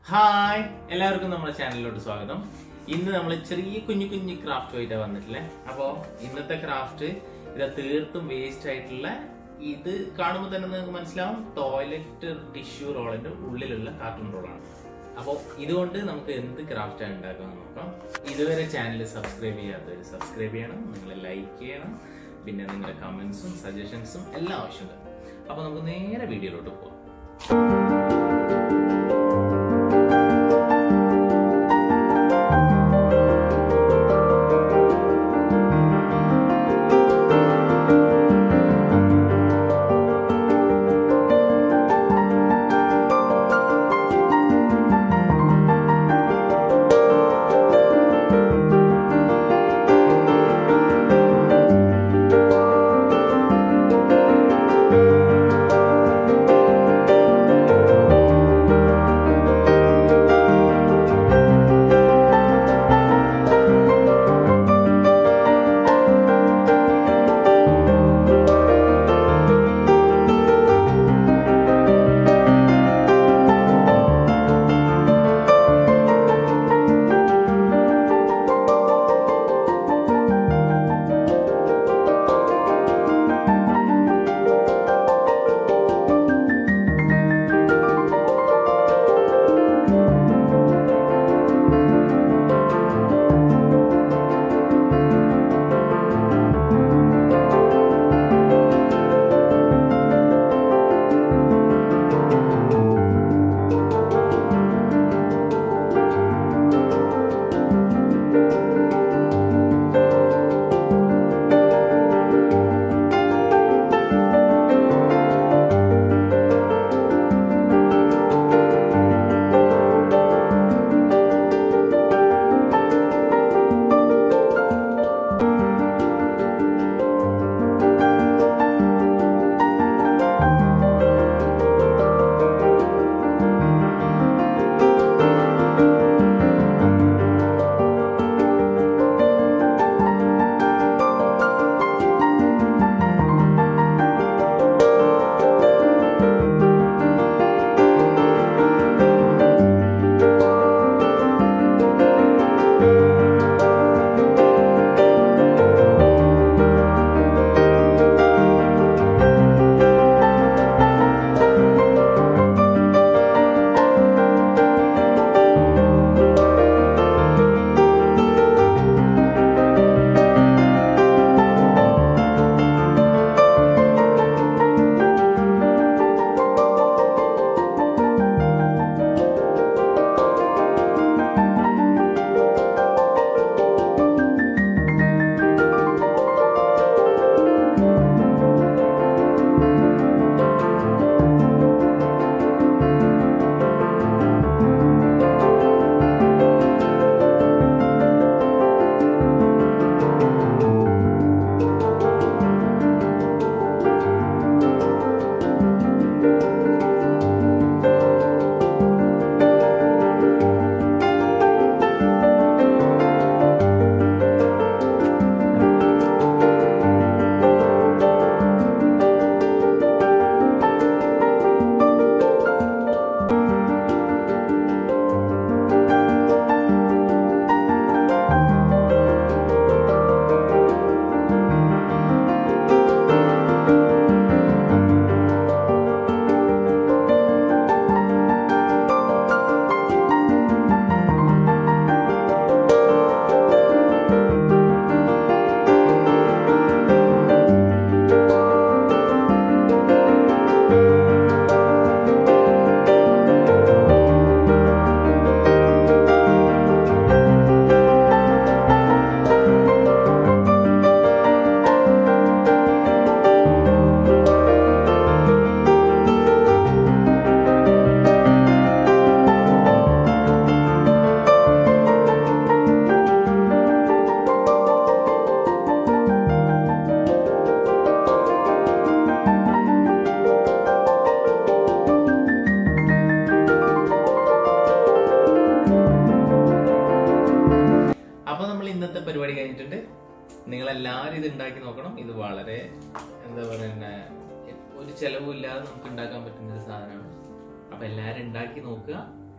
hi എല്ലാവർക്കും നമ്മുടെ ചാനലിലോട്ട് സ്വാഗതം ഇന്ന് നമ്മൾ ചെറിയ കുഞ്ഞു കുഞ്ഞു ക്രാഫ്റ്റ് ആയിട്ടാണ് വന്നിട്ടില്ലേ അപ്പോൾ ഇന്നത്തെ ക്രാഫ്റ്റ് ഇത് തീർത്തും വേസ്റ്റ് ആയിട്ടുള്ള ഇത് കാണുമ്പോൾ തന്നെ നിങ്ങൾക്ക് മനസ്സിലാവും ടോയ്ലറ്റ് ടിഷ്യൂ റോളിന്റെ ഉള്ളിലുള്ള കാർട്ടൂൺ റോളാണ് അപ്പോൾ ഇതുകൊണ്ട് നമുക്ക് എന്ത് ക്രാഫ്റ്റാണ് ഉണ്ടാക്കാമെന്ന് നോക്കാം ഇതുവരെ ചാനൽ സബ്സ്ക്രൈബ് ചെയ്യാത്തവർ സബ്സ്ക്രൈബ് ചെയ്യണം നിങ്ങൾ ലൈക്ക് ചെയ്യണം പിന്നെ നിങ്ങളുടെ കമൻസും സജഷൻസും എല്ലാം ആവശ്യമുണ്ട് അപ്പോൾ നമുക്ക് നേരെ വീഡിയോയിലോട്ട് പോകാം അപ്പൊ നമ്മൾ ഇന്നത്തെ പരിപാടി കഴിഞ്ഞിട്ടുണ്ട് നിങ്ങൾ എല്ലാവരും ഇത് ഉണ്ടാക്കി നോക്കണം ഇത് വളരെ എന്താ പറയുക ഒരു ചെലവും ഇല്ലാതെ നമുക്ക് ഉണ്ടാക്കാൻ പറ്റുന്ന ഒരു സാധനമാണ് അപ്പൊ എല്ലാവരും ഉണ്ടാക്കി നോക്കുക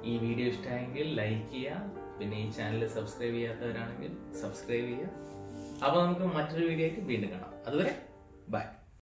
ഈ വീഡിയോ ഇഷ്ടമായെങ്കിൽ ലൈക്ക് ചെയ്യുക പിന്നെ ഈ ചാനൽ സബ്സ്ക്രൈബ് ചെയ്യാത്തവരാണെങ്കിൽ സബ്സ്ക്രൈബ് ചെയ്യുക അപ്പോൾ നമുക്ക് മറ്റൊരു വീഡിയോ ആയിട്ട് വീണ്ടും കാണാം അതുവരെ ബൈ